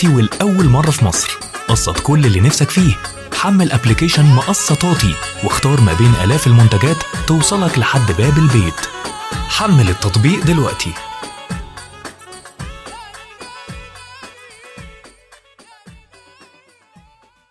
دلوقتي والأول مرة في مصر قسط كل اللي نفسك فيه حمل ابلكيشن مقسطاتي واختار ما بين آلاف المنتجات توصلك لحد باب البيت حمل التطبيق دلوقتي